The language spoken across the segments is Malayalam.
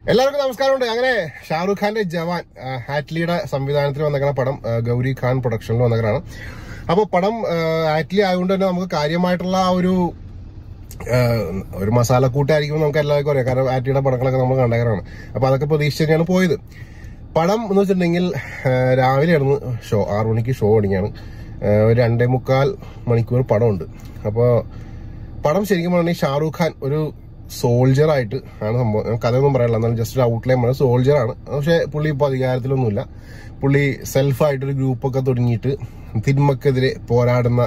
എല്ലാവർക്കും നമസ്കാരമുണ്ട് അങ്ങനെ ഷാറുഖ് ഖാന്റെ ജവാൻ ആ, ഹാറ്റ്ലിയുടെ സംവിധാനത്തിൽ വന്നേക്കണ പടം ആ, ഗൗരി ഖാൻ പ്രൊഡക്ഷനിൽ വന്നേക്കണാണ് അപ്പോൾ പടം ആ, ഹാറ്റ്ലി ആയതുകൊണ്ട് തന്നെ നമുക്ക് കാര്യമായിട്ടുള്ള ആ ഒരു ആ, ഒരു മസാലക്കൂട്ടായിരിക്കും നമുക്ക് എല്ലാവർക്കും അറിയാം കാരണം ഹാറ്റ്ലിയുടെ പടങ്ങളൊക്കെ നമ്മൾ കണ്ടേക്കറാണ് അപ്പോൾ അതൊക്കെ പ്രതീക്ഷിച്ച് തന്നെയാണ് പോയത് പടം എന്ന് വെച്ചിട്ടുണ്ടെങ്കിൽ ആ, രാവിലെ ആയിരുന്നു ഷോ ആറു മണിക്ക് ഷോ തുടങ്ങിയാണ് ആ, ഒരു രണ്ടേ മുക്കാൽ മണിക്കൂർ പടമുണ്ട് അപ്പോൾ പടം ശരിക്കും പറഞ്ഞാൽ ഷാറൂഖ് ഖാൻ ഒരു സോൾജർ ആയിട്ട് ആണ് സംഭവം ഞാൻ കഥയൊന്നും പറയാനില്ല എന്നാലും ജസ്റ്റ് ഒരു ഔട്ട്ലൈൻ ആണ് സോൾജർ ആണ് പക്ഷെ പുള്ളി ഇപ്പോൾ അധികാരത്തിലൊന്നുമില്ല പുള്ളി സെൽഫായിട്ടൊരു ഗ്രൂപ്പൊക്കെ തുടങ്ങിയിട്ട് തിന്മക്കെതിരെ പോരാടുന്ന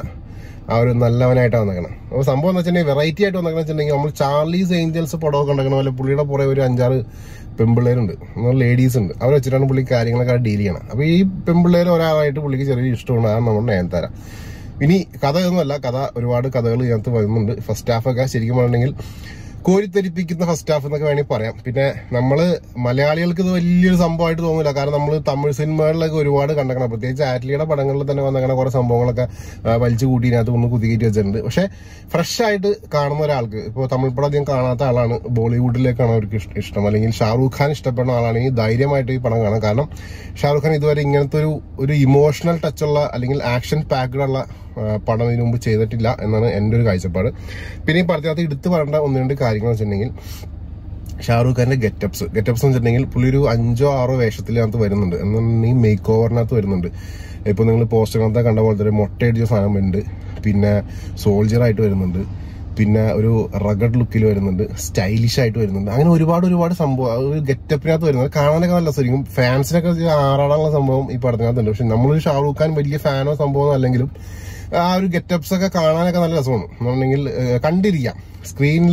ആ ഒരു നല്ലവനായിട്ടാണ് വന്നേക്കണം അപ്പോൾ സംഭവം എന്ന് വെച്ചിട്ടുണ്ടെങ്കിൽ വെറൈറ്റി ആയിട്ട് വന്നേക്കണം വെച്ചിട്ടുണ്ടെങ്കിൽ നമ്മൾ ചാർലീസ് ഏഞ്ചൽസ് പടമൊക്കെ ഉണ്ടാക്കണ പോലെ പുള്ളിയുടെ പുറകെ ഒരു അഞ്ചാറ് പെമ്പിള്ളേരുണ്ട് ലേഡീസ് ഉണ്ട് അവർ വെച്ചിട്ടാണ് പുള്ളി കാര്യങ്ങളൊക്കെ ഡീൽ ചെയ്യണം അപ്പോൾ ഈ പെമ്പിള്ളേർ ഒരാളായിട്ട് പുള്ളിക്ക് ചെറിയ ഇഷ്ടമാണ് അതാണ് നമ്മുടെ നയൻതാര ഇനി കഥയൊന്നുമല്ല കഥ ഒരുപാട് കഥകൾ ഇതിനകത്ത് വരുന്നുണ്ട് ഫസ്റ്റ് ഹാഫൊക്കെ ശരിക്കും പറഞ്ഞിട്ടുണ്ടെങ്കിൽ കോരിത്തെരിപ്പിക്കുന്ന ഫസ്റ്റ് ഹാഫ് എന്നൊക്കെ വേണമെങ്കിൽ പറയാം പിന്നെ നമ്മള് മലയാളികൾക്ക് ഇത് വലിയൊരു സംഭവമായിട്ട് തോന്നില്ല കാരണം നമ്മൾ തമിഴ് സിനിമകളിലൊക്കെ ഒരുപാട് കണ്ടക്കണം പ്രത്യേകിച്ച് ആറ്റ്ലിയുടെ പടങ്ങളിൽ തന്നെ വന്നേക്കണ കുറെ സംഭവങ്ങളൊക്കെ ആ, വലിച്ചു കൂട്ടി ഇതിനകത്ത് ഒന്ന് കുതികേറ്റി വെച്ചിട്ടുണ്ട് പക്ഷെ ഫ്രഷ് ആയിട്ട് കാണുന്ന ഒരാൾക്ക് ഇപ്പോൾ തമിഴ് പടം അധികം കാണാത്ത ആളാണ് ബോളിവുഡിലേക്കാണ് അവർക്ക് ഇഷ്- ഇഷ്ടം അല്ലെങ്കിൽ ഷാറൂഖ് ഖാൻ ഇഷ്ടപ്പെടുന്ന ആളാണെങ്കിൽ ധൈര്യമായിട്ട് ഈ പടം കാണാം കാരണം ഷാറൂഖ് ഖാൻ ഇതുവരെ ഇങ്ങനത്തെ ഒരു ഒരു ഇമോഷണൽ ടച്ചുള്ള അല്ലെങ്കിൽ ആക്ഷൻ പാക്ഡ് ഉള്ള ആ, പടം ഇതിനു മുമ്പ് ചെയ്തിട്ടില്ല എന്നാണ് എൻ്റെ ഒരു കാഴ്ചപ്പാട് പിന്നെ ഈ പടത്തിനകത്ത് എടുത്തു പറയേണ്ട ഒന്ന് രണ്ട് കാര്യങ്ങൾ വെച്ചിട്ടുണ്ടെങ്കിൽ ഷാറൂഖ് ഖാന്റെ ഗെറ്റപ്സ് ഗെറ്റപ്സ് എന്ന് വെച്ചിട്ടുണ്ടെങ്കിൽ പുള്ളി ഒരു അഞ്ചോ ആറോ വേഷത്തിനകത്ത് വരുന്നുണ്ട് എന്നുണ്ടെങ്കിൽ മേക്ക് ഓവറിനകത്ത് വരുന്നുണ്ട് ഇപ്പൊ നിങ്ങൾ പോസ്റ്ററിനകത്ത് കണ്ട പോലെ തന്നെ മൊട്ടയടിച്ച സാധനം വരുന്നുണ്ട് പിന്നെ സോൾജർ ആയിട്ട് വരുന്നുണ്ട് പിന്നെ ഒരു റഗഡ് ലുക്കിൽ വരുന്നുണ്ട് സ്റ്റൈലിഷ് ആയിട്ട് വരുന്നുണ്ട് അങ്ങനെ ഒരുപാട് ഒരുപാട് സംഭവം ആ ഒരു ഗെറ്റപ്പിനകത്ത് വരുന്നത് കാണാനൊക്കെ നല്ല ശരിക്കും ഫാൻസിനൊക്കെ ആറാടാനുള്ള സംഭവം ഈ പടത്തിനകത്തുണ്ട് പക്ഷെ നമ്മളൊരു ഷാറൂഖ് ഖാൻ വലിയ ഫാനോ സംഭവമോ അല്ലെങ്കിലും ആ ഒരു ഗെറ്റപ്സ് ഒക്കെ കാണാനൊക്കെ നല്ല രസമാണ് എന്നുണ്ടെങ്കിൽ ഏഹ്, കണ്ടിരിക്കാം സ്ക്രീനിൽ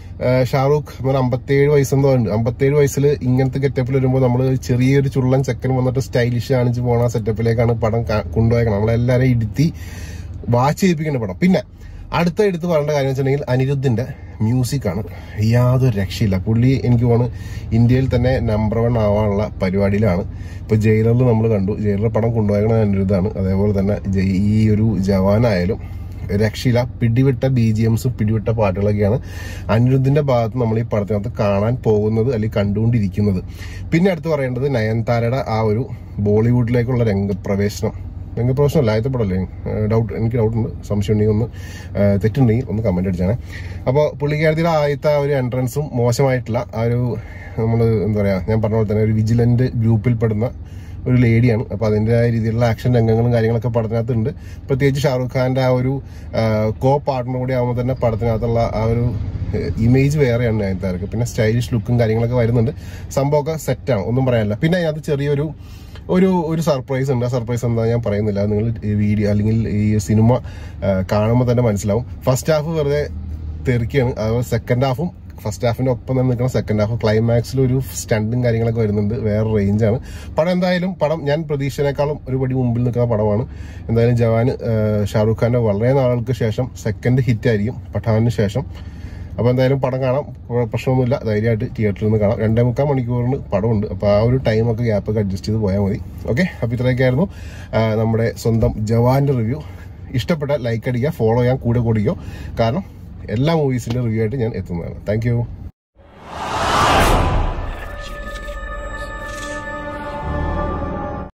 ഷാറൂഖ് എന്ന് പറഞ്ഞാൽ അമ്പത്തേഴ് വയസ്സെന്തോ ഉണ്ട് അമ്പത്തേഴ് വയസ്സിൽ ഇങ്ങനത്തെ ഗെറ്റപ്പിൽ വരുമ്പോൾ നമ്മൾ ചെറിയൊരു ചുള്ളൻ ചെക്കൻ വന്നിട്ട് സ്റ്റൈലിഷ് കാണിച്ച് പോണ സെറ്റപ്പിലേക്കാണ് പടം കാ- കൊണ്ടുപോയേക്കണം നമ്മളെല്ലാവരെയും ഇരുത്തി വാച്ച് ചെയ്യിപ്പിക്കേണ്ട പടം പിന്നെ അടുത്ത എടുത്ത് പറയേണ്ട കാര്യം വെച്ചിട്ടുണ്ടെങ്കിൽ അനിരുദ്ധിന്റെ മ്യൂസിക് ആണ് യാതൊരു രക്ഷയില്ല പുള്ളി എനിക്ക് തോന്നുന്നു ഇന്ത്യയിൽ തന്നെ നമ്പർ വൺ ആവാനുള്ള പരിപാടിയിലാണ് ഇപ്പൊ ജയിലറിൽ നമ്മൾ കണ്ടു ജയിലർ പടം കൊണ്ടുപോയത് അനിരുദ്ധാണ് അതേപോലെ തന്നെ ജയ്- ഈ ഒരു ജവാനായാലും രക്ഷയില്ല പിടിവിട്ട ബി ജി എംസും പിടിവിട്ട പാട്ടുകളൊക്കെയാണ് അനിരുദ്ധിന്റെ ഭാഗത്ത് നമ്മൾ ഈ പടത്തിനകത്ത് കാണാൻ പോകുന്നത് അല്ലെങ്കിൽ കണ്ടുകൊണ്ടിരിക്കുന്നത് പിന്നെ അടുത്ത് പറയേണ്ടത് നയൻതാരയുടെ ആ ഒരു ബോളിവുഡിലേക്കുള്ള രംഗപ്രവേശനം രംഗപ്രവേശനം ആദ്യത്തെ പടമല്ലേ ഡൗട്ട് എനിക്ക് ഡൗട്ട് ഉണ്ട് സംശയം ഉണ്ടെങ്കിൽ ഒന്ന് ആ, തെറ്റുണ്ടെങ്കിൽ ഒന്ന് കമന്റ് അടിച്ചാണ് അപ്പോൾ പുള്ളിക്കാരത്തിയുടെ ആദ്യത്തെ ആ ഒരു എൻട്രൻസും മോശമായിട്ടുള്ള ആ ഒരു നമ്മൾ എന്താ പറയാ ഞാൻ പറഞ്ഞ പോലെ തന്നെ ഒരു വിജിലന്റ് ഗ്രൂപ്പിൽപ്പെടുന്ന ഒരു ലേഡിയാണ് അപ്പൊ അതിൻ്റെതായ രീതിയിലുള്ള ആക്ഷൻ രംഗങ്ങളും കാര്യങ്ങളൊക്കെ പടത്തിനകത്ത് ഉണ്ട് പ്രത്യേകിച്ച് ഷാറൂഖ് ഖാന്റെ ആ ഒരു കോ പാർട്ണർ കൂടി ആകുമ്പോൾ തന്നെ പടത്തിനകത്തുള്ള ആ ഒരു ഇമേജ് വേറെയാണ് നയൻതാരക്ക് പിന്നെ സ്റ്റൈലിഷ് ലുക്കും കാര്യങ്ങളൊക്കെ വരുന്നുണ്ട് സംഭവമൊക്കെ സെറ്റാണ് ഒന്നും പറയാനില്ല പിന്നെ അതിനകത്ത് ചെറിയൊരു ഒരു ഒരു സർപ്രൈസ് ഉണ്ട് ആ സർപ്രൈസ് എന്താ ഞാൻ പറയുന്നില്ല അത് നിങ്ങൾ ഈ വീഡിയോ അല്ലെങ്കിൽ ഈ സിനിമ കാണുമ്പോൾ തന്നെ മനസ്സിലാവും ഫസ്റ്റ് ഹാഫ് വെറുതെ തെറിക്കുകയാണ് അതുപോലെ സെക്കൻഡ് ഹാഫും ഫസ്റ്റ് ഹാഫിന്റെ ഒപ്പം തന്നെ നിൽക്കുന്ന സെക്കൻഡ് ഹാഫ് ക്ലൈമാക്സിൽ ഒരു സ്റ്റണ്ടും കാര്യങ്ങളൊക്കെ വരുന്നുണ്ട് വേറെ റേഞ്ചാണ് പടം എന്തായാലും പടം ഞാൻ പ്രതീക്ഷനേക്കാളും ഒരു പടി മുമ്പിൽ നിൽക്കുന്ന പടമാണ് എന്തായാലും ജവാൻ ഷാറൂഖ് ഖാന്റെ വളരെ നാളുകൾക്ക് ശേഷം സെക്കൻഡ് ഹിറ്റ് ആയിരിക്കും പഠാനിന് ശേഷം അപ്പോൾ എന്തായാലും പടം കാണാം കുഴ- പ്രശ്നമൊന്നുമില്ല ധൈര്യമായിട്ട് തിയേറ്ററിൽ നിന്ന് കാണാം രണ്ടേ മുക്കാൽ മണിക്കൂറിന് പടമുണ്ട് അപ്പോൾ ആ ഒരു ടൈമൊക്കെ ഗ്യാപ്പൊക്കെ അഡ്ജസ്റ്റ് ചെയ്ത് പോയാൽ മതി ഓക്കെ അപ്പോൾ ഇത്രയൊക്കെയായിരുന്നു ആ, നമ്മുടെ സ്വന്തം ജവാന്റെ റിവ്യൂ ഇഷ്ടപ്പെട്ട ലൈക്ക് അടിക്കുക ഫോളോ ചെയ്യാൻ കൂടെ കൂടിക്കോ കാരണം എല്ലാ മൂവീസിന്റെ റിവ്യൂ ആയിട്ട് ഞാൻ എത്തുന്നതാണ് താങ്ക്